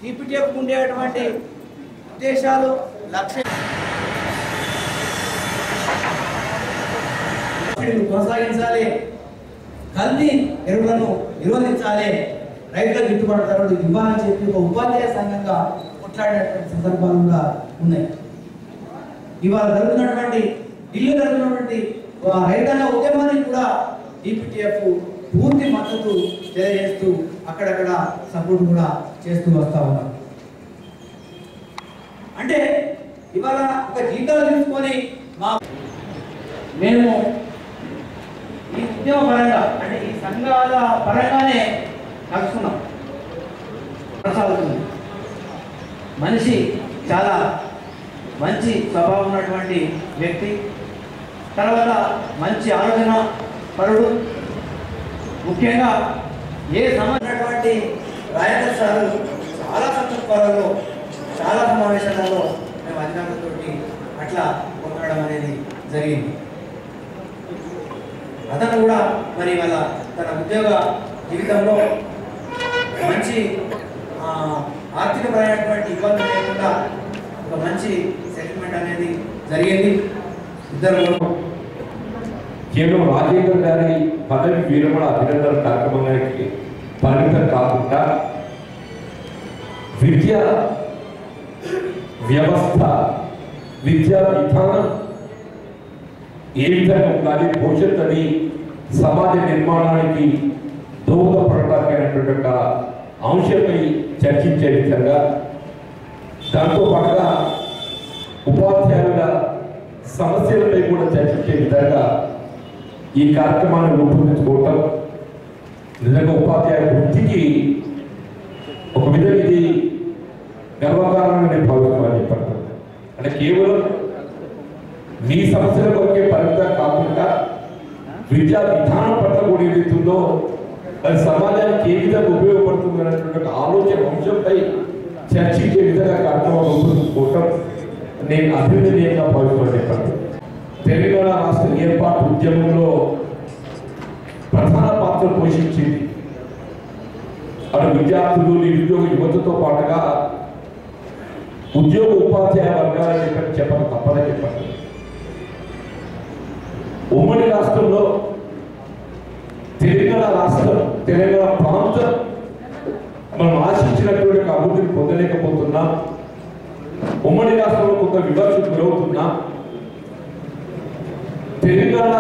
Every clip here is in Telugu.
ఈపీటీఎఫ్ ఉండేటువంటి ఉద్దేశాలు లక్ష్యం సబ్సిడీలు కొనసాగించాలి కల్తీ ఎరువులను నిరోధించాలి రైతులకు గిట్టుబాటు ధరలు ఇవ్వాలని చెప్పి ఒక ఉపాధ్యాయ సంఘంగా కొట్లాడినటువంటి సందర్భాలు కూడా ఉన్నాయి ఇవాళ జరుగుతున్నటువంటి ఢిల్లీ జరుగుతున్నటువంటి ఆ రైతన్న ఉద్యమానికి కూడా ఈపీటీఎఫ్ పూర్తి మద్దతు తెలియజేస్తూ అక్కడక్కడ సపోర్ట్ కూడా చేస్తూ వస్తా ఉన్నారు అంటే ఇవాళ ఒక జీతాలు తీసుకొని మా మేము ఈ ఉద్యమ పరంగా అంటే ఈ సంఘాల పరంగానే కలుసుకున్నాం కొనసాగుతుంది మనిషి చాలా మంచి స్వభావం ఉన్నటువంటి వ్యక్తి తర్వాత మంచి ఆలోచన పరుడు ముఖ్యంగా ఏ సమన్నటువంటి రాయకర్ సారు చాలా సందర్భాలలో చాలా సమావేశాలలో మేము అధికారులతో అట్లా కొట్టడం అనేది జరిగింది అతను కూడా మరి వాళ్ళ తన ఉద్యోగ జీవితంలో మంచి ఆ, ఆర్థికపరమైనటువంటి ఇబ్బందులు లేకుండా ఒక మంచి సెటిల్మెంట్ అనేది జరిగింది ఇద్దరు కూడా కేవలం రాజేంద్ర గారి పదవి విరమణ అభినందన కార్యక్రమానికి పరిమితం కాకుండా విద్య వ్యవస్థ విద్యా విధానం ఏ విధంగా ఉండాలి భవిష్యత్తుని సమాజ నిర్మాణానికి దోహదపడటానికైనటువంటి ఒక అంశంపై చర్చించే విధంగా దాంతో పాటుగా ఉపాధ్యాయుల సమస్యలపై కూడా చర్చించే విధంగా ఈ కార్యక్రమాన్ని రూపొందించుకోవటం నిజంగా ఉపాధ్యాయ వృత్తికి ఒక విధంగా ఇది గర్వకారణంగా నేను భావిస్తున్నాను చెప్పండి అంటే కేవలం మీ సమస్యల కొరకే పరిమితం కాకుండా విద్యా విధానం పట్ల కూడా ఏదైతుందో అది సమాజానికి ఏ విధంగా ఉపయోగపడుతుంది అనేటువంటి ఒక ఆలోచన అంశంపై చర్చించే విధంగా కార్యక్రమం రూపొందించుకోవటం నేను అభినందనీయంగా భావిస్తున్నాను చెప్పండి తెలంగాణ రాష్ట్ర ఏర్పాటు ఉద్యమంలో ప్రధాన పాత్ర పోషించింది అటు విద్యార్థులు నిరుద్యోగ యువతతో పాటుగా ఉద్యోగ ఉపాధ్యాయ వర్గాలని చెప్పని చెప్పక తప్పదని చెప్పండి ఉమ్మడి రాష్ట్రంలో తెలంగాణ రాష్ట్రం తెలంగాణ ప్రాంతం మనం ఆశించినటువంటి ఒక అభివృద్ధిని పొందలేకపోతున్నాం ఉమ్మడి రాష్ట్రంలో కొంత వివక్షకు గురవుతున్నాం తెలంగాణ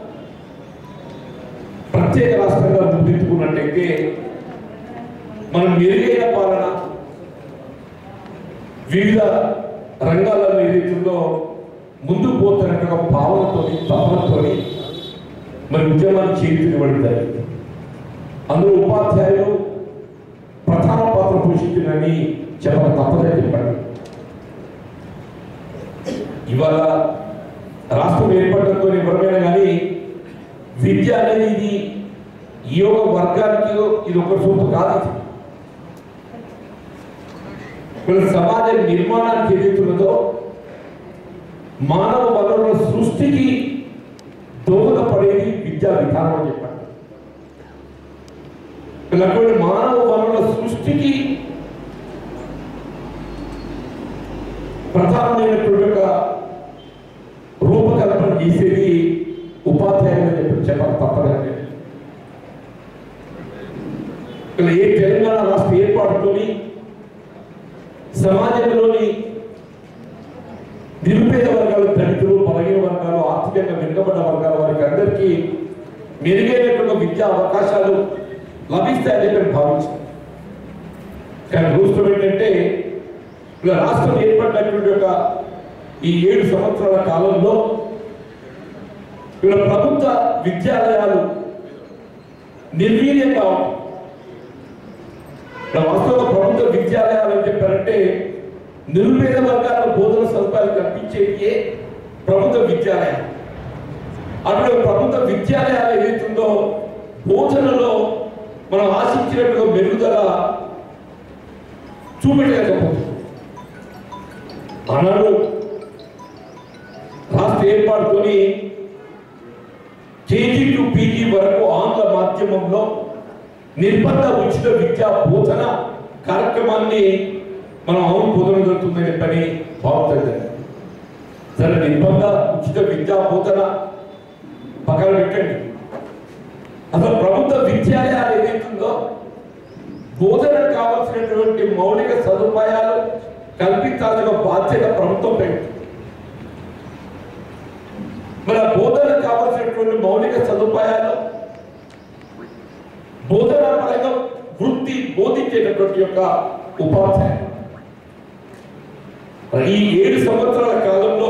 ప్రత్యేక రాష్ట్రంగా గుర్తించుకున్నట్టయితే మనం మెరుగైన పాలన వివిధ రంగాలలో ఏదైతుందో ముందుకు పోతున్నట్టు ఒక భావనతో తపనతో మరి ఉద్యమాన్ని చేరుతునివ్వడం జరిగింది అందులో ఉపాధ్యాయులు ప్రధాన పాత్ర పోషించిందని చెప్పక తప్పదని చెప్పండి ఇవాళ రాష్ట్రం ఏర్పడడంతో ఎవరైనా కానీ విద్య అనేది ఇది ఈ యొక్క వర్గానికి ఇది ఒక సూపు కాదు ఇది. మన సమాజ నిర్మాణానికి ఏదైతున్నదో మానవ వనరుల సృష్టికి దోహదపడేది విద్యా విధానం అని చెప్పండి అటువంటి మానవ వనరుల సృష్టికి ప్రధానమైనటువంటి ఒక రూపకల్పన చేసేది ఉపాధ్యాయులు చెప్పి చెప్పక తప్పదండి ఇక్కడ ఏ తెలంగాణ రాష్ట్ర ఏర్పాటుతోని సమాజంలోని నిరుపేద వర్గాలు దళితులు బలహీన వర్గాలు ఆర్థికంగా వెనుకబడ్డ వర్గాల వారికి అందరికీ మెరుగైనటువంటి విద్యా అవకాశాలు లభిస్తాయని చెప్పి నేను భావించాను కానీ దురదృష్టం ఏంటంటే ఇలా రాష్ట్రం ఏర్పడినటువంటి ఒక ఈ ఏడు సంవత్సరాల కాలంలో ఇలా ప్రభుత్వ విద్యాలయాలు నిర్వీర్యంగా ఉన్నాయి. ఇక్కడ వాస్తవ ప్రభుత్వ విద్యాలయాలు అని చెప్పారంటే నిరుపేద వర్గాల బోధన సదుపాయాలు కల్పించేటియే ప్రభుత్వ విద్యాలయాలు అటువంటి ప్రభుత్వ విద్యాలయాలు ఏదైతుందో బోధనలో మనం ఆశించినట్టుగా మెరుగుదల చూపెట్టలేకపోతుంది ఆనాడు రాష్ట్ర ఏర్పాటుతోని కేజీ టు పీజీ వరకు ఆంగ్ల మాధ్యమంలో నిర్బంధ ఉచిత విద్యా బోధన కార్యక్రమాన్ని మనం అవును పొందడం జరుగుతుందని చెప్పని భావించండి సరే నిర్బంధ ఉచిత విద్యా బోధన పక్కన పెట్టండి అసలు ప్రభుత్వ విద్యాలయాలు ఏదైతుందో బోధనకు కావాల్సినటువంటి మౌలిక సదుపాయాలు కల్పించాల్సిన బాధ్యత ప్రభుత్వం పెట్టింది మన బోధనకు కావాల్సినటువంటి మౌలిక సదుపాయాలు బోధన పరంగా వృత్తి బోధించేటటువంటి యొక్క ఉపాధ్యాయులు మరి ఈ ఏడు సంవత్సరాల కాలంలో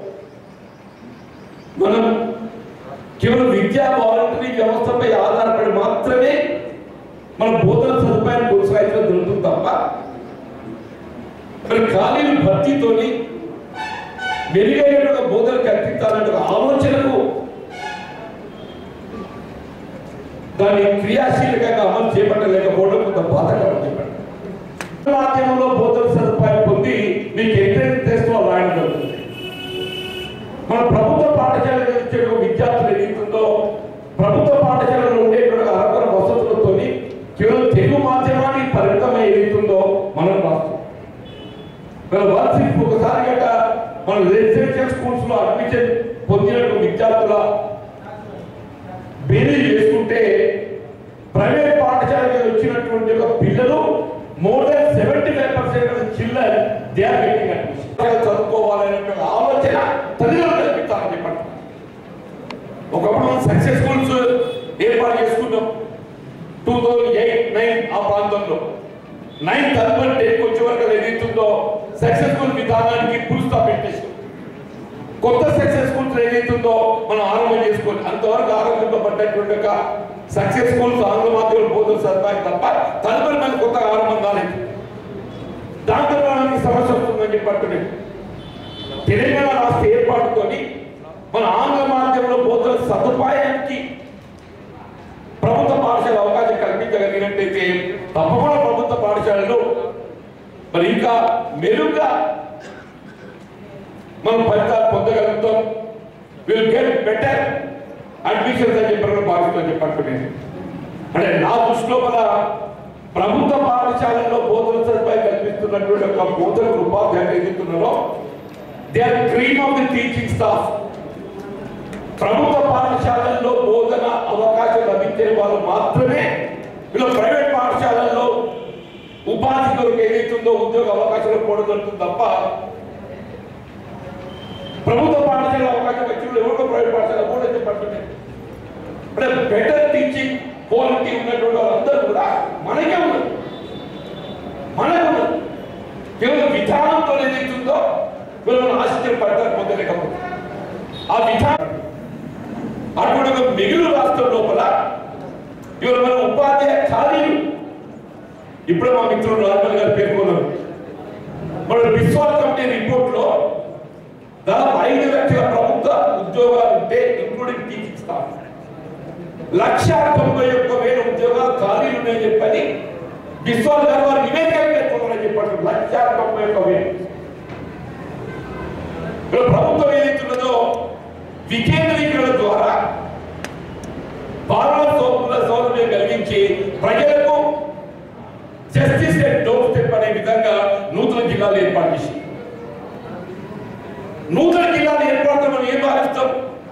మనం కేవలం విద్యా వాలంటరీ వ్యవస్థపై ఆధారపడి మాత్రమే మన బోధన సదుపాయాన్ని కొనసాగించడం జరుగుతుంది తప్ప మరి ఖాళీలు భర్తీతోని మెరుగైన బోధన కల్పించాలనే ఒక ఆలోచనకు దాన్ని క్రియాశీలకంగా అమలు చేపట్టలేకపోవడం కొంత బాధకరం చెప్పండి మాధ్యమంలో బోధన సదుపాయం పొంది మీకు ఎంట్రెన్స్ టెస్ట్ లో రాయడం జరుగుతుంది మన ప్రభుత్వ పాఠశాలలో ఇచ్చే ఒక విద్యార్థులు ఏదైతుందో ప్రభుత్వ పాఠశాలలో ఉండేటువంటి అరకొర వసతులతో కేవలం తెలుగు మాధ్యమానికి పరిమితమై ఏదైతుందో మనం రాస్తాం మన వార్షిక ఒకసారి గట మన రెసిడెన్షియల్ స్కూల్స్ లో అడ్మిషన్ పొందినటువంటి విద్యార్థుల బేరీ చేసుకుంటే ప్రైవేట్ పాఠశాలకు వచ్చినటువంటి ఒక పిల్లలు more than seventy five percent చిల్లర్ దే ఆర్ గెటింగ్ అడ్మిషన్ చదువుకోవాలనే ఆలోచన తల్లిదండ్రులు కల్పిస్తారని చెప్పండి ఒకప్పుడు మనం సక్సెస్ స్కూల్స్ ఏర్పాటు చేసుకున్నాం టూ థౌజండ్ ఎయిట్ నైన్ ఆ ప్రాంతంలో నైన్ తదుపరి టెన్కి వచ్చే వరకు అది ఏదైతుందో సక్సెస్ఫుల్ విధానానికి ఫుల్ స్టాప్ పెట్టేసాం కొత్త సక్సెస్ఫుల్ ఏదైతుందో మనం ఆరంభం చేసుకోవాలి అంతవరకు ఆరంభింపబడ్డటువంటి ఒక సక్సెస్ఫుల్ ఆంగ్ల మాధ్యమ బోధన సదుపాయం తప్ప తదుపరి మనకు కొత్త ఆరంభం కాలేదు దాంతో మనకి సమస్య వస్తుందని చెప్పి అంటున్నాడు తెలంగాణ రాష్ట్ర ఏర్పాటుతోని మన ఆంగ్ల మాధ్యమంలో బోధన సదుపాయానికి ప్రభుత్వ పాఠశాల అవకాశం కల్పించగలిగినట్టయితే తప్పకుండా ప్రభుత్వ పాఠశాలలో మరి ఇంకా మెరుగ్గా మనం ఫలితాలు పొందగలుగుతాం విల్ గెట్ బెటర్ అడ్మిషన్స్ అని చెప్పి భావిస్తూ చెప్పనుకునేది అంటే నా దృష్టిలో మన ప్రభుత్వ పాఠశాలలో బోధన సదుపాయం కల్పిస్తున్నటువంటి ఒక బోధన ఉపాధ్యాయులు ఏదైతున్నారో they are cream of the teaching staff ప్రభుత్వ పాఠశాలల్లో బోధన అవకాశం లభించే వాళ్ళు మాత్రమే వీళ్ళు ప్రైవేట్ పాఠశాలల్లో ఉపాధి కొరకు ఏదైతుందో ఉద్యోగ అవకాశాలు పోవడం జరుగుతుంది తప్ప ప్రభుత్వ పాఠశాల అవకాశం వచ్చి వాళ్ళు ఎవరికో ప్రైవేట్ పాఠశాల కూడా చెప్పండి అంటే బెటర్ టీచింగ్ క్వాలిటీ ఉన్నటువంటి వాళ్ళందరూ కూడా మనకే ఉన్నారు మనకు ఉన్నారు కేవలం విధానంతో ఏదైతుందో వీళ్ళు మనం ఆశించిన ఫలితాలు పొందలేకపోతే ఆ విధానం అటువంటి ఒక మిగులు రాష్ట్రం లోపల ఇవాళ మన ఉపాధ్యాయ ఖాళీలు ఇప్పుడు మా మిత్రులు రాజమల్ గారు పేర్కొన్నారు మన విశ్వాస కమిటీ రిపోర్ట్ లో దాదాపు ఐదు లక్షల ప్రభుత్వ ఉద్యోగాలు ఉంటే ఇంక్లూడింగ్ టీచింగ్ స్టాఫ్ లక్ష తొంభై ఒక్క వేల ఉద్యోగాలు ఖాళీలు ఉన్నాయని చెప్పని విశ్వాస గారు వారు నివేదిక పేర్కొన్నారని చెప్పారు లక్ష తొంభై ఒక్క వేలు ఇక్కడ ప్రభుత్వం ఏదైతున్నదో వికేంద్రీకరణ ద్వారా పాలన సౌకర్య సౌలభ్యం కలిగించి ప్రజలకు జస్టిస్ అండ్ డోర్ స్టెప్ అనే విధంగా నూతన జిల్లాలు ఏర్పాటు చేసి నూతన జిల్లాలు ఏర్పాటు మనం ఏం భావిస్తాం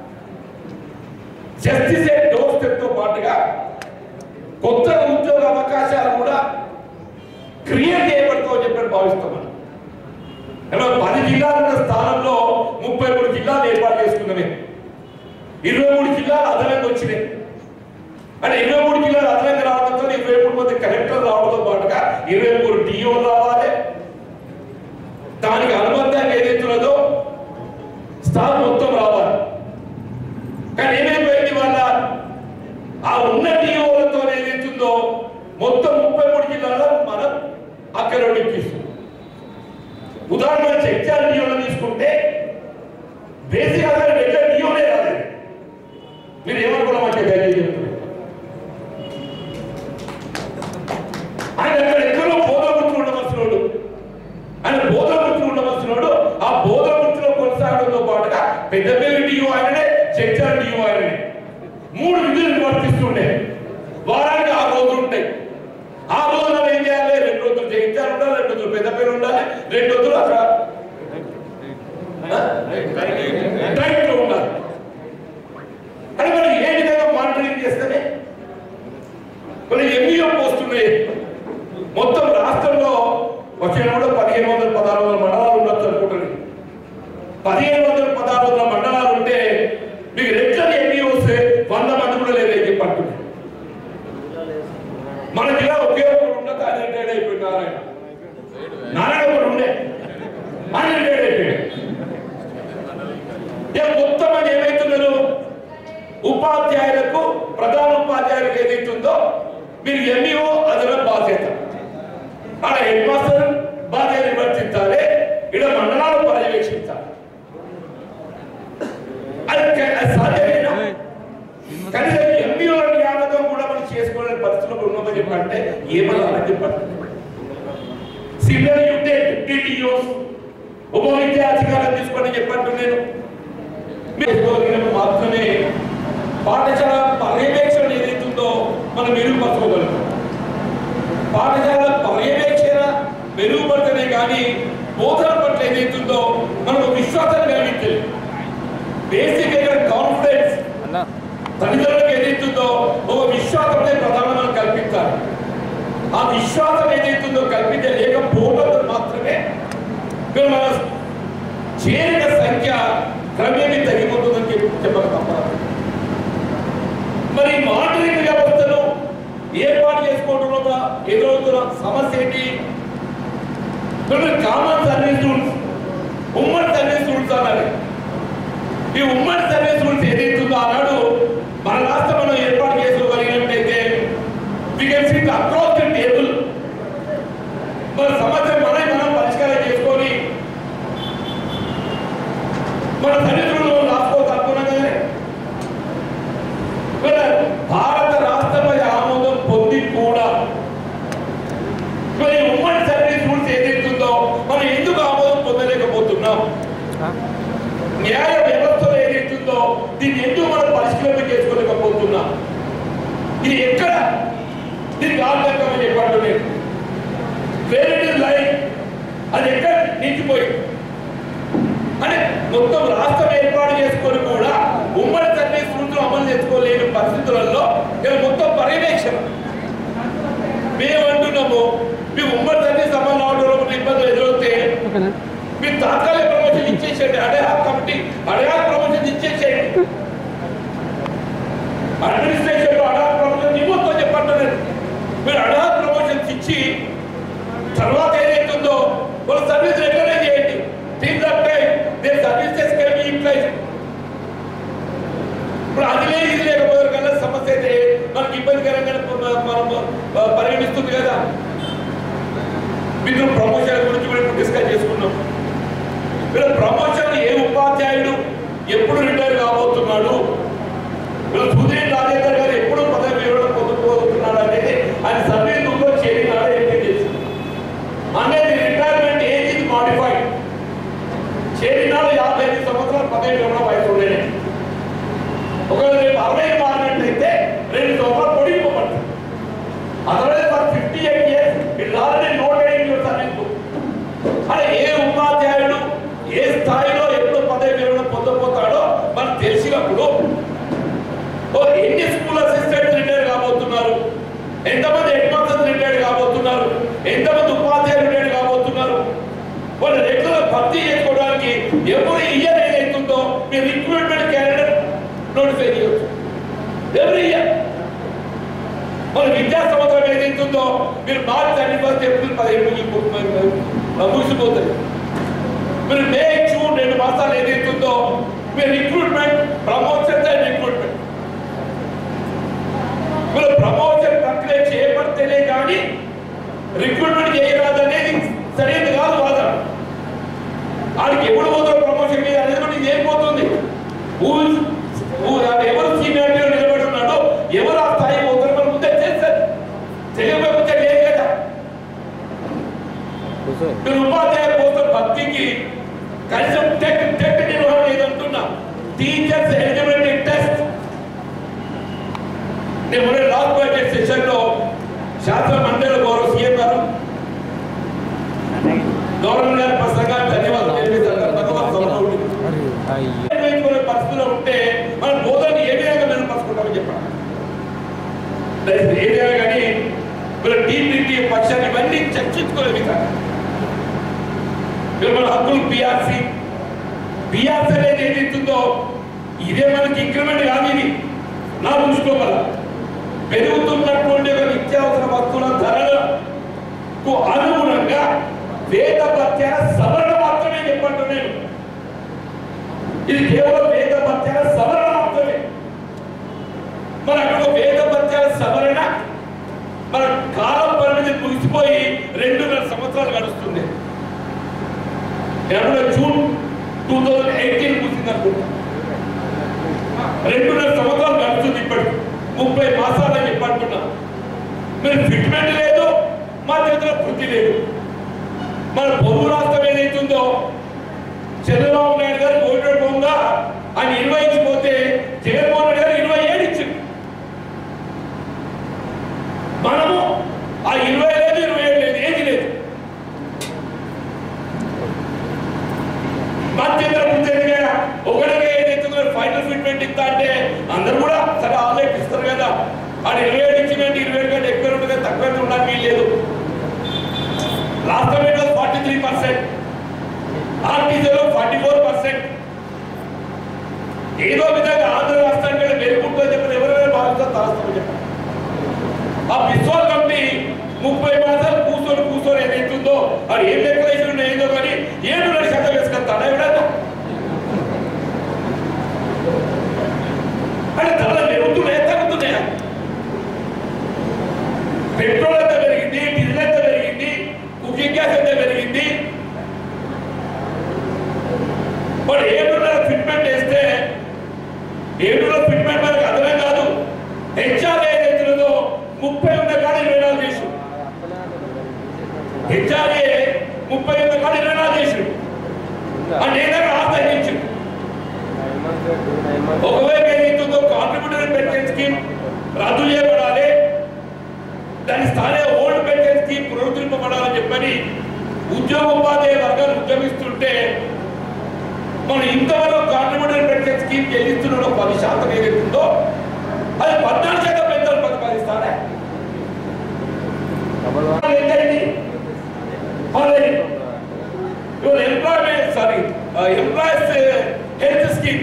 జస్టిస్ అండ్ డోర్ స్టెప్ తో పాటుగా కొత్త ఉద్యోగ అవకాశాలు కూడా క్రియేట్ చేయబడతామని చెప్పి భావిస్తాం మనం ఏమో పది జిల్లాలు ఉన్న స్థానంలో ముప్పై మూడు జిల్లాలు ఏర్పాటు చేసుకున్నవి ఇరవై మూడు జిల్లాలు అదనంగా వచ్చినాయి అంటే ఇరవై మూడు జిల్లాలు అదనంగా రావడంతో ఇరవై మూడు మంది కలెక్టర్ రావడంతో పాటుగా ఇరవై మూడు డిఓ రావాలి దానికి అనుబంధంగా ఏదైతున్నదో స్టాఫ్ మొత్తం రావాలి కానీ ఏమైపోయింది వాళ్ళ ఆ ఉన్న డిఓలతో ఏదైతుందో మొత్తం ముప్పై మూడు జిల్లాలో మనం అక్కడ ఎక్కిస్తున్నాం ఉదాహరణ చెక్చార్ డియోలో తీసుకుంటే బేసిక్ అసలు వెళ్ళే డియోనే రాలేదు మీరు ఏమనుకున్నామంటే దయచేసి చెప్తున్నారు ఆయన అక్కడ ఎక్కడో బోధ వృత్తులు ఉండవలసినోడు ఆయన బోధ వృత్తులు ఉండవలసినోడు ఆ బోధ వృత్తిలో కొనసాగడంతో పాటుగా పెద్దపల్లి డియో ఆయననే చెక్చార్ డియో ఆయననే మూడు విధులు వర్తిస్తుండే వారానికి ఆరు రోజులు ఉంటాయి ఆ రోజున ఏం చేయాలి రెండు రోజులు చేయాలి ఉన్నాయి మొత్తం రాష్ట్రంలో వచ్చిన కూడా పదిహేను వందల పదహారు వందల మండలాలు ఉండొచ్చు అనుకుంటుంది పదిహేను వందల పదహారు వందల మండలాలు ఉంటే మీకు రెగ్యులర్ ఎన్ని వస్తే వంద మంది కూడా లేదని చెప్పి అంటున్నారు మన జిల్లా ఒకే ఒకరు ఉన్నత ఆయన రిటైర్డ్ అయిపోయింది నారాయణ నారాయణ ఒకరు ఉండే ఆయన రిటైర్డ్ అయిపోయాడు ఇక మొత్తం మంది ఏమైతున్నారు ఉపాధ్యాయులకు ప్రధాన ఉపాధ్యాయులకు ఏదైతుందో మీరు ఎంఈఓ అదన బాధ్యత ఆడ హెడ్ మాస్టర్ బాధ్యత నిర్వర్తించాలి ఇక్కడ మండలాలు పర్యవేక్షించాలి అది క- అది సాధ్యమేనా కనీసం ఎంఈఓ జ్ఞాపకం కూడా మనం చేసుకోలేని పరిస్థితుల్లో ఉన్నామని చెప్పంటే ఏమన్నా చెప్పండి సివియర్ యూనిట్ డిటిఓస్ ఉప విద్యా అధికారులు తీసుకోండి చెప్పండి నేను చేసుకోగలిగినప్పుడు మాత్రమే పాఠశాల పర్యవేక్షణ ఏదైతుందో మనం మెరుగుపరచుకోగలుగుతాం పాఠశాల పర్యవేక్షణ మెరుగుపడితేనే కానీ బోధన పట్ల ఏదైతుందో మనకు విశ్వాసం కలిగించాలి బేసిక్ కాన్ఫిడెన్స్ తల్లిదండ్రులకు ఏదైతుందో ఒక విశ్వాసం అనేది ప్రధానమైన కల్పించాలి ఆ విశ్వాసం ఏదైతుందో కల్పించలేకపోవడం మాత్రమే ఇక్కడ మన చేరిక సంఖ్య క్రమేణీ తగ్గిపోతుందని చెప్పి చెప్పక తప్పదు మరి మానిటరింగ్ వ్యవస్థను ఏర్పాటు చేసుకోవడంలో ఎదురవుతున్న సమస్య ఏంటి కామన్ సర్వీస్ రూల్స్ ఉమ్మడి సర్వీస్ రూల్స్ అన్నది ఈ ఉమ్మడి సర్వీస్ రూల్స్ ఏదైతుందో ఆనాడు మన రాష్ట్రం మనం ఏర్పాటు చేసుకోగలిగినట్టయితే we can sit across the table మన సమస్య మనం మనం పరిష్కారం చేసుకొని మన చరిత్రలో రాసుకోవచ్చు అనుకున్నాం కదా మన భారత రాష్ట్రపతి ఆమోదం పొంది కూడా మరి ఉమ్మడి సర్వీస్ రూల్స్ ఏదైతుందో మనం ఎందుకు ఆమోదం పొందలేకపోతున్నాం న్యాయ వ్యవస్థలో ఏదైతుందో దీన్ని ఎందుకు మనం పరిష్కరణ చేసుకోలేకపోతున్నాం ఇది ఎక్కడ దీనికి ఆటంకం చెప్పండి నేను వేరే లైన్ అది ఎక్కడ నిలిచిపోయి అంటే మొత్తం రాష్ట్రం ఏర్పాటు చేసుకొని కూడా ఉమ్మడి సర్వీస్ రూల్స్ అమలు చేసుకోలేని పరిస్థితులలో ఇలా మొత్తం పర్యవేక్షణ మేము అంటున్నాము మీ ఉమ్మడి సర్వీస్ అమలు అవడంలో కొన్ని ఇబ్బందులు ఎదురవుతే మీరు తాత్కాలిక ప్రమోషన్ ఇచ్చేసేయండి అడయా కమిటీ అడయా ప్రమోషన్ ఇచ్చేసేయండి అడ్మినిస్ట్రేషన్ లో అడయా ప్రమోషన్ ఇవ్వద్దు చెప్పండి మీరు అడయా ప్రమోషన్స్ ఇచ్చి తర్వాత ఏదైతుందో వాళ్ళ సర్వీస్ రెగ్యులర్ చేయండి teams of time there services can be utilize ఇప్పుడు అది లేదు ఇది లేకపోతే కన్నా సమస్య అయితే మనకి ఇబ్బందికరంగా మనం పరిగణిస్తుంది కదా మీరు ప్రమోషన్ గురించి కూడా ఇప్పుడు డిస్కస్ చేసుకున్నాం వీళ్ళ ప్రమోషన్ ఏ ఉపాధ్యాయుడు ఎప్పుడు రిటైర్ కాబోతున్నాడు వీళ్ళ సుధీర్ రాజేందర్ గారు ఎప్పుడు పదవి వివరణ పొందుకోబోతున్నాడు అనేది ఆయన సర్వే రూమ్లో చేరినాడు ఏంటి తెలుసు అనేది రిటైర్మెంట్ ఏజ్ ఇది మాడిఫైడ్ చేరినాడు యాభై ఐదు సంవత్సరాలు పదవి వివరణ వయసు ఉండేది ఒకవేళ రేపు అరవై మారినట్టయితే రెండు సంవత్సరాలు పొడిగిపోబడుతుంది otherwise for fifty eight years it already noted in your service book Andhra ఏ ఉపాధ్యాయుడు ఏ స్థాయిలో ఎప్పుడు పదవి వివరణ పొందబోతాడో మనకు తెలిసినప్పుడు ఓ ఎన్ని స్కూల్ అసిస్టెంట్స్ రిటైర్ కాబోతున్నారు ఎంతమంది హెడ్ మాస్టర్స్ రిటైర్ కాబోతున్నారు ఎంతమంది ఉపాధ్యాయులు రిటైర్ కాబోతున్నారు వాళ్ళు రెగ్యులర్ భర్తీ చేసుకోవడానికి ఎవరి ఇయర్ ఏదైతుందో మీరు రిక్రూట్మెంట్ క్యాలెండర్ నోటిఫై చేయవచ్చు ఎవ్రీ ఇయర్ మన విద్యా సంవత్సరం ఏదైతుందో మీరు మార్చ్ థర్టీ ఫస్ట్ ఏప్రిల్ పదిహేను ముగిసిపోతుంది మీరు మే జూన్ రెండు మాసాలు ఏదైతుందో మీరు రిక్రూట్మెంట్ ప్రమోషన్ అండ్ రిక్రూట్మెంట్ మీరు ప్రమోషన్ ప్రక్రియ చేపడితేనే కానీ రిక్రూట్మెంట్ చేయరాదు అనేది సరైనది కాదు వాదన ఆడికి ఎప్పుడు పోతారు ప్రమోషన్ మీద అనేది కూడా నీకు ఏం పోతుంది ఊ- ఊ- అది ఎవరు సీనియారిటీలో నిలబడి ఉన్నాడో ఎవరు ఆ స్థాయి పోతారో మనం ముందే చేస్తారు తెలియకపోతే లేదు కదా మీరు ఉపాధ్యాయ పోస్టుల భర్తీకి కనీసం టెక్ టెక్ నిర్వహణ ఏదంటున్నా టీచర్స్ ఎలిజిబిలిటీ టెస్ట్ నేను మొన్న లాస్ట్ బడ్జెట్ సెషన్ లో శాస్త్ర మండలి గౌరవ సీఎం గారు గవర్నర్ గారి ప్రసంగాన్ని ధన్యవాదాలు తెలిపే సందర్భంగా వారు సభలో ఉండింది. నిర్వహించుకునే పరిస్థితిలో ఉంటే మనం బోధన ఏ విధంగా మెరుగుపరుచుకుంటామని చెప్పండి దయచేసి ఏదైనా కానీ వీళ్ళ టీపీటీ పక్షాన్ని ఇవన్నీ చర్చించుకోలే విధంగా వీళ్ళు మన హక్కులు పిఆర్సీ పిఆర్సీ అనేది ఏదైతుందో ఇదే మనకి ఇంక్రిమెంట్ కాదు ఇది నా దృష్టిలో వల్ల పెరుగుతున్నటువంటి ఒక నిత్యావసర వస్తువుల ధరలకు అనుగుణంగా వేద పత్యాల సవరణ మాత్రమే చెప్పండి నేను ఇది కేవలం వేద పత్యాల సవరణ మాత్రమే మన అక్కడ వేద పత్యాల సవరణ మన కాలం పరిమితి ముగిసిపోయి రెండున్నర సంవత్సరాలు గడుస్తుంది ఎప్పుడు జూన్ టూ థౌజండ్ ఎయిటీన్ ముగిసింది అనుకుంటా రెండున్నర సంవత్సరాలు గడుస్తుంది ఇప్పటికి ముప్పై మాసాలని చెప్పి అంటున్నా మీరు ఫిట్మెంట్ లేదు మా చేతిలో బుద్ధి లేదు మన పొరుగు రాష్ట్రం ఏదైతుందో చంద్రబాబు నాయుడు గారు కోవిడ్ పొందా ఆయన ఇరవై ఇచ్చిపోతే జగన్మోహన్ రెడ్డి గారు ఇరవై ఏడు ఇచ్చింది మనము ఆ ఇరవై లేదు ఇరవై ఏడు లేదు ఏది లేదు మధ్యంతర ముందుగా ఒకటిగా ఏదైతుందో ఫైనల్ ఫిట్మెంట్ ఇస్తా అంటే అందరూ కూడా సరే ఆల్రెడీ ఇస్తారు కదా అది ఇరవై ఏడు ఇచ్చినట్టు ఇరవై ఏడు కంటే ఎక్కువ ఉంటుంది తక్కువ ఉండడానికి వీలు లేదు last time it was forty three percent ఆర్టీసీలో ఫార్టీ ఫోర్ పర్సెంట్ ఏదో విధంగా ఆంధ్ర రాష్ట్రానికి మెరుగుంటుందని చెప్పి ఎవరైనా భావిస్తారు తలస్తామని చెప్పారు ఆ విశ్వాల్ కమిటీ ముప్పై మాసాలు కూర్చొని కూర్చొని ఏదైతుందో అది ఏం డెకరేషన్ ఏదో కానీ ఏడున్నర శాతం వేసుకొస్తాడా ఎవడన్నా అంటే ధరలు పెరుగుతున్నాయా తగ్గుతున్నాయా పెట్రోల్ ఎంత పెరిగింది డీజిల్ ఎంత పెరిగింది కుకింగ్ గ్యాస్ ఎంత పెరిగింది మరి ఏడున్నర ఫిట్మెంట్ వేస్తే ఏడున్నర ఫిట్మెంట్ మనకు అర్థమే కాదు హెచ్ఆర్ ఏదైతుందో ముప్పై ఉన్న కాడ ఇరవై నాలుగు చేసు హెచ్ఆర్ఏ ముప్పై ఉన్న కాడ ఇరవై నాలుగు చేసు అంటే ఏదైనా ఆస్తి తగ్గించు ఒకవైపు ఏదైతుందో కాంట్రిబ్యూటరీ పెన్షన్ స్కీమ్ రద్దు చేయబడాలి దాని స్థానే ఓల్డ్ పెన్షన్ స్కీమ్ పునరుద్ధరింపబడాలని చెప్పని ఉద్యోగ ఉపాధ్యాయ వర్గాలు ఉద్యమిస్తుంటే మనం ఇంతవరకు కాంట్రిబ్యూటరీ పెన్షన్ స్కీమ్ చెల్లిస్తున్న పది శాతం ఏదైతుందో అది పద్నాలుగు శాతం పెంచాలి ప్రతిపాదిస్తానే ఎంతైంది పదహైదు ఇవాళ employment sorry employees health scheme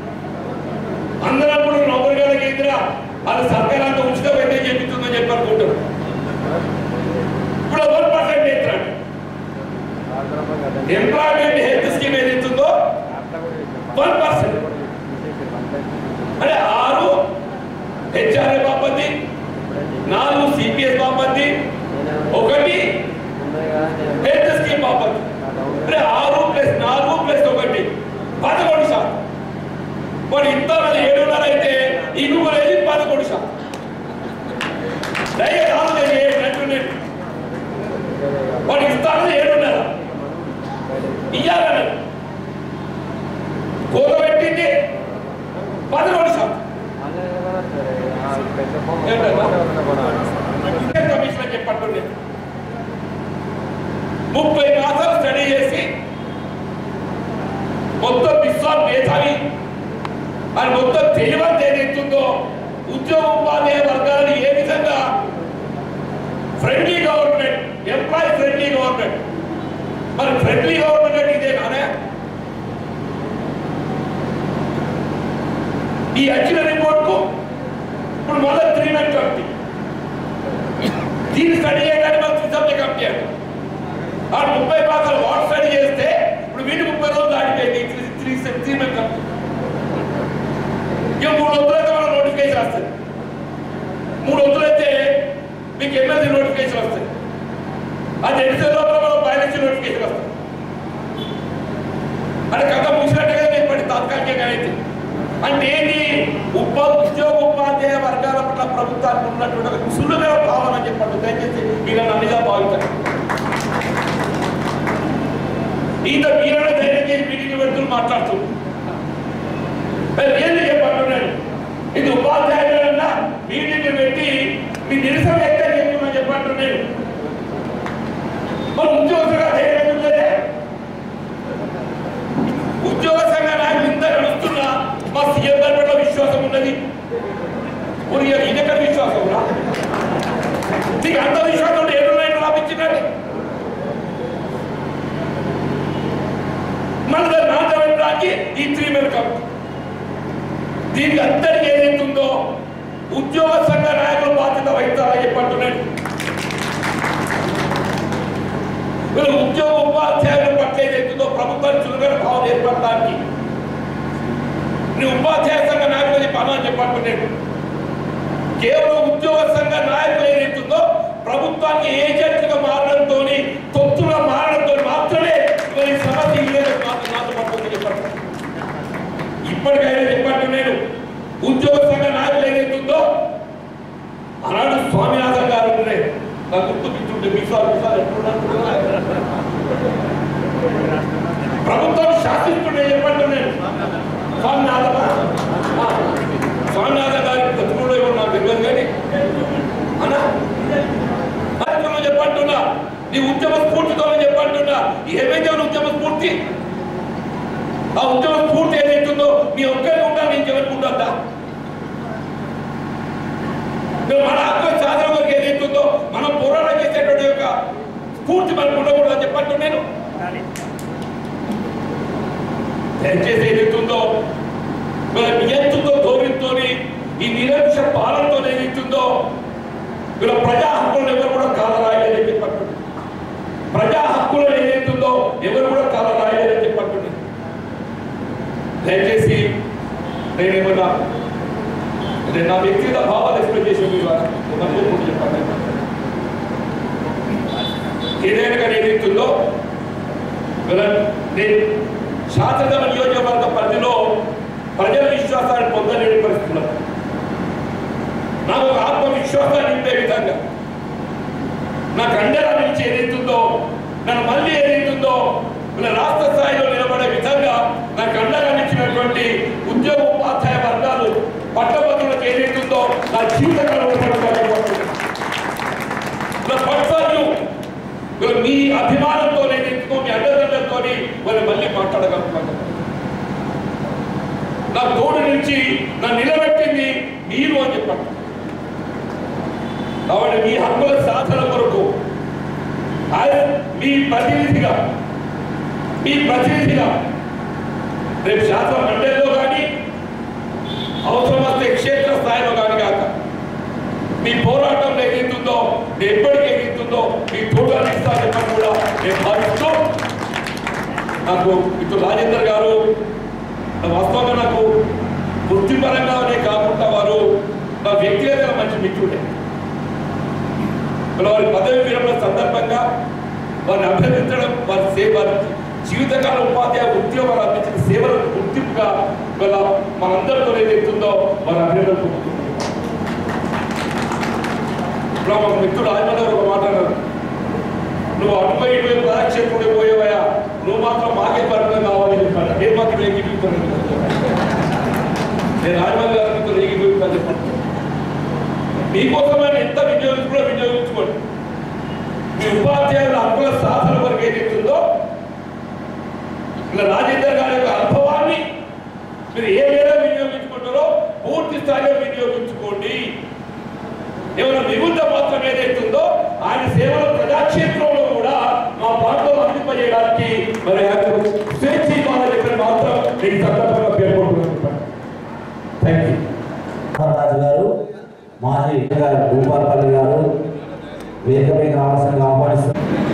అందరూ నౌకరిగాల కేంద్ర అది సర్కార్ అంతా ఉచిత వైద్యం చేపిస్తుందని చెప్పి అనుకుంటారు ఇప్పుడు వన్ పర్సెంట్ ఎత్తాడు ఎంప్లాయ్మెంట్ హెల్త్ స్కీమ్ ఏదైతుందో వన్ పర్సెంట్ అంటే ఆరు హెచ్ఆర్ఏ బాపతి నాలుగు సిపిఎస్ బాపతి ఒకటి హెల్త్ స్కీమ్ బాపతి అంటే ఆరు ప్లస్ నాలుగు ప్లస్ ఒకటి పదకొండు శాతం మరి ఇంత ఏడున్నర అయితే ఇంకొక వెళ్ళి పదకొండు శాతం దయచేసి ఆలోచన చేయండి నేను వాడు ఇస్తాను ఏడున్నర ఇయ్యాలని కోత పెట్టింది పదకొండు శాతం కమిషన్ చెప్పండి ముప్పై మాసాలు స్టడీ చేసి మొత్తం విశ్వాస్ మేధావి అని మొత్తం తెలివంత ఏదైతుందో ఉద్యోగ ఉపాధ్యాయ వర్గాలను ఏ విధంగా friendly government employee friendly government మరి ఫ్రెండ్లీ గవర్నమెంట్ ఇదే నానే ఈ వచ్చిన రిపోర్ట్కు ఇప్పుడు మళ్ళీ త్రీ మెన్ కమిటీ దీన్ని స్టడీ చేయడానికి మళ్ళీ త్రీ సబ్జెక్ట్ కమిటీ అండి ఆ ముప్పై పాత్రలు వాట్ స్టడీ చేస్తే ఇప్పుడు వీటి ముప్పై రోజులు దాటిపోయింది three three three men committee ఇక మూడు వద్దులైతే మనం నోటిఫికేషన్ వస్తుంది మూడు వద్దులైతే మీకు ఎమ్మెల్సీ నోటిఫికేషన్ వస్తుంది అది ఎడిసే లోపల మనం బయాలజీ నోటిఫికేషన్ వస్తుంది అంటే కథ ముగిసినట్టుగా ఇప్పటి తాత్కాలికంగా అయితే అంటే ఏంటి ఉప ఉద్యోగ ఉపాధ్యాయ వర్గాల పట్ల ప్రభుత్వానికి ఉన్నటువంటి ఒక సులువుగా భావన అని చెప్పండి దయచేసి మీరు నన్నుగా భావించారు ఈత మీరైనా ధైర్యం చేసి మీటింగ్ పెడుతూ మాట్లాడుతున్నారు మరి ఏంటి చెప్పంటున్నాడు ఇది ఉపాధ్యాయులన్నా మీటింగ్ పెట్టి మీ నిరసన వ్యక్తం చెప్తున్నా చెప్పంటున్నాడు మరి ఉద్యోగస్తుగా ధైర్యం ఉంటుందే ఉద్యోగ సంఘ నాయకులు ఇంత నడుస్తున్నా మా సీఎం గారి పట్ల విశ్వాసం ఉన్నది మరి ఇదెక్కడ విశ్వాసం రా నీకు అంత విశ్వాసం ప్రభుత్వానికి ఈ త్రీ మెన్ కమిటీ దీనికి అందరికీ ఏదైతుందో ఉద్యోగ సంఘ నాయకులు బాధ్యత వహిస్తారని చెప్పంటున్నాడు వీళ్ళు ఉద్యోగ ఉపాధ్యాయుల పట్ల ఏదైతుందో ప్రభుత్వానికి చురుగైన భావం ఏర్పడటానికి నేను ఉపాధ్యాయ సంఘ నాయకులు పని అని చెప్పంటున్నాడు కేవలం ఉద్యోగ సంఘ నాయకులు ఏదైతుందో ప్రభుత్వానికి ఏజెంట్గా మారడంతో తొత్తుగా మారడంతో మాత్రమే ఇవాళ ఈ సమస్య ఈ విధంగా నాతో నాతో పడుతుందని చెప్పండి ఇప్పటికైనా చెప్పండి నేను ఉద్యోగ సంఘ నాయకులు ఏదైతుందో ఆనాడు స్వామినాథన్ గారు ఉండే నాకు గుర్తుపించుంటే మీసాలు మీసాలు ఎట్లున్నారు ప్రభుత్వం శాసిస్తుండే చెప్పండి నేను స్వామినాథన్ ఆ, స్వామినాథన్ గారి బతుకులో ఏమో నాకు తెలియదు కానీ అన్నా కార్యక్రమం చెప్పంటున్నా నీ ఉద్యమ స్ఫూర్తితో చెప్పంటున్నా ఏమైతే నీ ఉద్యమ స్ఫూర్తి ఆ ఉద్యమ స్ఫూర్తి ఏదైతుందో నీ ఒక్కరికి ఉండాలి నేను ఎవరికి ఉండద్దా నువ్వు మన ఆత్మ సాధన వరకు ఏదైతుందో మనం పోరాటం చేసేటువంటి యొక్క స్ఫూర్తి మనకు ఉండకూడదు అని చెప్పంటు నేను దయచేసి ఏదైతుందో మన నియంత్రణతో ధోరణితో ఈ నిరంకుశ పాలనతో ఏదైతుందో వీళ్ళ ప్రజా హక్కులను ఎవరు కూడా కాలరాయలేదని చెప్పంటుంది ప్రజా హక్కులను ఏదైతుందో ఎవరు కూడా కాలరాయలేదని చెప్పంటుంది దయచేసి నేనేమన్నా నేను నా వ్యక్తిగత భావాలు ఎక్స్ప్రెస్ చేసి మీ ద్వారా మర్చిపోకుండా చెప్పండి ఏదైనా కానీ ఏదైతుందో వీళ్ళ నేను శాస్త్రధర్మ నియోజకవర్గ పరిధిలో ప్రజల విశ్వాసాన్ని పొందలేని పరిస్థితుల్లో నాకు ఒక ఆత్మవిశ్వాసాన్ని నింపే విధంగా నాకు అండగా నుంచి ఏదైతుందో నన్ను మళ్ళీ ఏదైతుందో ఇలా రాష్ట్ర స్థాయిలో నిలబడే విధంగా నాకు అండగా నిచ్చినటువంటి ఉద్యోగ ఉపాధ్యాయ వర్గాలు పట్టభద్రులకు ఏదైతుందో నా జీవితంలో పట్టాలు మీ అభిమానంతో ఏదైతుందో మీ అండదండలతో వాళ్ళు మళ్ళీ మాట్లాడగలుగుతాను నా తోడు నుంచి నా నిలబెట్టింది మీరు అని చెప్పండి కాబట్టి మీ హక్కుల సాధన కొరకు ఆయన మీ ప్రతినిధిగా మీ ప్రతినిధిగా రేపు శాస్త్ర మండలిలో కానీ అవసరం వస్తే క్షేత్ర స్థాయిలో కానీ కాక మీ పోరాటం ఎదుగుతుందో ఎప్పటికి ఎదుగుతుందో మీ తోట ఇస్తారని కూడా నేను భావిస్తూ నాకు మిత్రులు రాజేందర్ గారు వాస్తవంగా నాకు వృత్తిపరంగానే కాకుండా వారు నా వ్యక్తిగతంగా మంచి మిత్రుడే వారి పదవి విరమణ సందర్భంగా వారిని అభ్యర్థించడం వారి సేవ వారి జీవితకాల ఉపాధ్యాయ వృత్తిలో వారు అందించిన సేవలకు గుర్తింపుగా వాళ్ళ మనందరితో ఏదైతుందో వారి అభినందనలు పొందుతున్నారు. ఇప్పుడు ఒక మిత్రుడు ఆయన ఒక మాట అన్నారు నువ్వు అటుపై ఇటువైపు ప్రదక్షిణుడు పోయేవయా నువ్వు మాత్రం మాకే పరిమితం కావాలి అని చెప్పాను నేను మాత్రం ఏకీభవిస్తాను నేను రాజమౌళి గారితో ఏకీభవిస్తాను చెప్పండి మీకోసమైన ఎంత వినియోగించుకున్నా వినియోగించుకోండి మీ ఉపాధ్యాయుల హక్కుల సాధన వరకు ఏదైతుందో ఇలా రాజేందర్ గారి యొక్క అనుభవాన్ని మీరు ఏ మేర వినియోగించుకుంటారో పూర్తి స్థాయిలో వినియోగించుకోండి ఏమైనా మిగులుత మాత్రం ఏదైతుందో ఆయన సేవలు ప్రజాక్షేత్రంలో కూడా మా ప్రాంతంలో అందింపజేయడానికి మరి స్వేచ్ఛ ఇవ్వాలని చెప్పిన మాత్రం నేను ఈ సందర్భంగా పేర్కొంటున్నాను థ్యాంక్ యూ రాజు గారు మాజీ గారు భూపాలపల్లి గారు వేదిక మీద రావాల్సిందిగా ఆహ్వానిస్తున్నారు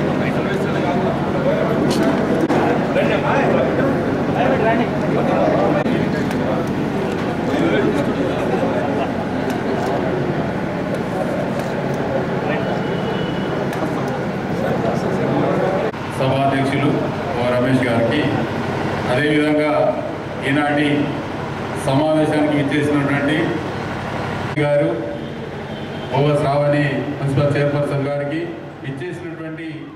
సభాధ్యక్షులు ఓ రమేష్ గారికి అదేవిధంగా ఈనాటి సమావేశానికి ఇచ్చేసినటువంటి గారు ఓ శ్రావణి మున్సిపల్ చైర్పర్సన్ గారికి ఇచ్చేసినటువంటి